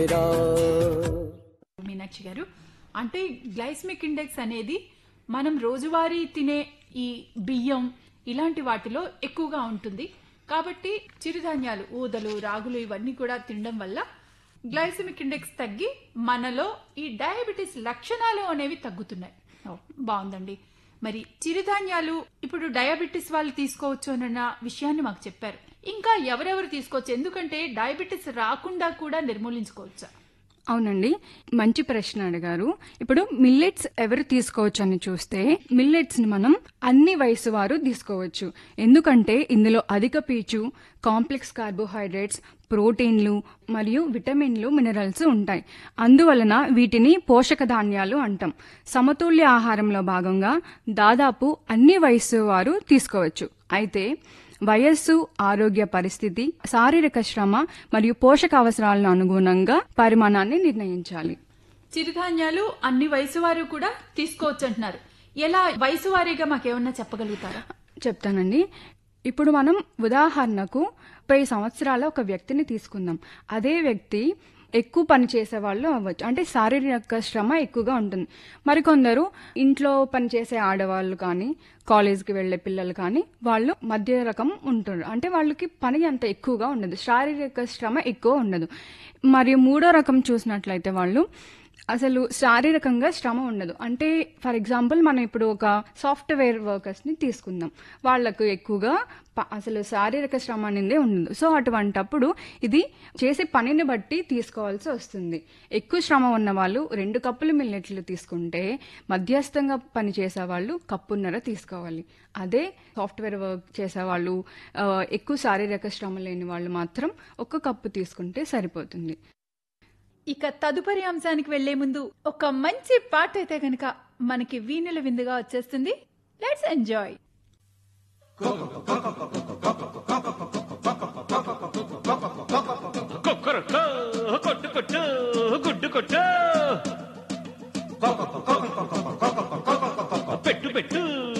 మీనాక్షి గారు అంటే glycaemic index అనేది మనం రోజువారీ తినే ఈ బియ్యం ఇలాంటి వాటిలో ఎక్కువగా ఉంటుంది కాబట్టి చిరుధాన్యాలు ఊదలు రాగులు ఇవన్నీ కూడా తినడం వల్ల గ్లైసమిక్ ఇండెక్స్ తగ్గి మనలో ఈ డయాబెటీస్ లక్షణాలు అనేవి తగ్గుతున్నాయి ఓ, బాగుందండి మరి చిరుధాన్యాలు ఇప్పుడు డయాబెటీస్ వాళ్ళు తీసుకోవచ్చు అన్న విషయాన్ని మాకు చెప్పారు ఇంకా ఎవరెవరు తీసుకోవచ్చు ఎందుకంటే డయాబెటీస్ రాకుండా కూడా నిర్మూలించుకోవచ్చా అవునండి మంచి ప్రశ్న అడిగారు ఇప్పుడు మిల్లెట్స్ ఎవరు తీసుకోవచ్చు అని చూస్తే మిల్లెట్స్ ని మనం అన్ని వయసు వారు తీసుకోవచ్చు ఎందుకంటే ఇందులో అధిక పీచు కాంప్లెక్స్ కార్బోహైడ్రేట్స్ ప్రోటీన్లు మరియు విటమిన్లు మినరల్స్ ఉంటాయి అందువలన వీటిని పోషక ధాన్యాలు అంటాం సమతుల్య ఆహారంలో భాగంగా దాదాపు అన్ని వయసు వారు తీసుకోవచ్చు అయితే వయస్సు ఆరోగ్య పరిస్థితి శారీరక శ్రమ మరియు పోషక అవసరాలను అనుగుణంగా పరిమాణాన్ని నిర్ణయించాలి చిరుధాన్యాలు అన్ని వయసు వారు కూడా తీసుకోవచ్చు అంటున్నారు ఎలా వయసు వారీగా మాకేమన్నా చెప్పగలుగుతారా చెప్తానండి ఇప్పుడు మనం ఉదాహరణకు ముప్పై సంవత్సరాల ఒక వ్యక్తిని తీసుకుందాం అదే వ్యక్తి ఎక్కువ పని చేసే వాళ్ళు అవ్వచ్చు అంటే శారీరక శ్రమ ఎక్కువగా ఉంటుంది మరికొందరు ఇంట్లో పనిచేసే ఆడవాళ్ళు కానీ కాలేజ్కి వెళ్ళే పిల్లలు కానీ వాళ్ళు మధ్య రకం ఉంటారు అంటే వాళ్ళకి పని అంత ఎక్కువగా ఉండదు శారీరక శ్రమ ఎక్కువ ఉండదు మరియు మూడో రకం చూసినట్లయితే వాళ్ళు అసలు శారీరకంగా శ్రమ ఉండదు అంటే ఫర్ ఎగ్జాంపుల్ మనం ఇప్పుడు ఒక సాఫ్ట్వేర్ వర్కర్స్ ని తీసుకుందాం వాళ్ళకు ఎక్కువగా ప- అసలు శారీరక శ్రమ అనేది ఉండదు సో అటువంటప్పుడు ఇది చేసే పనిని బట్టి తీసుకోవాల్సి వస్తుంది ఎక్కువ శ్రమ ఉన్న వాళ్ళు రెండు కప్పులు మిల్లెట్లు తీసుకుంటే మధ్యస్థంగా పని చేసే వాళ్ళు కప్పున్నర తీసుకోవాలి అదే సాఫ్ట్వేర్ వర్క్ చేసేవాళ్ళు ఆ, ఎక్కువ శారీరక శ్రమ లేని వాళ్ళు మాత్రం ఒక కప్పు తీసుకుంటే సరిపోతుంది ఇక తదుపరి అంశానికి వెళ్లే ముందు ఒక మంచి పాట అయితే గనక మనకి వీణుల విందుగా వచ్చేస్తుంది లెట్స్ ఎంజాయ్ కొక్కరొక్క కొట్టు కొట్టు గుడ్డు కొట్టు పెట్టు పెట్టు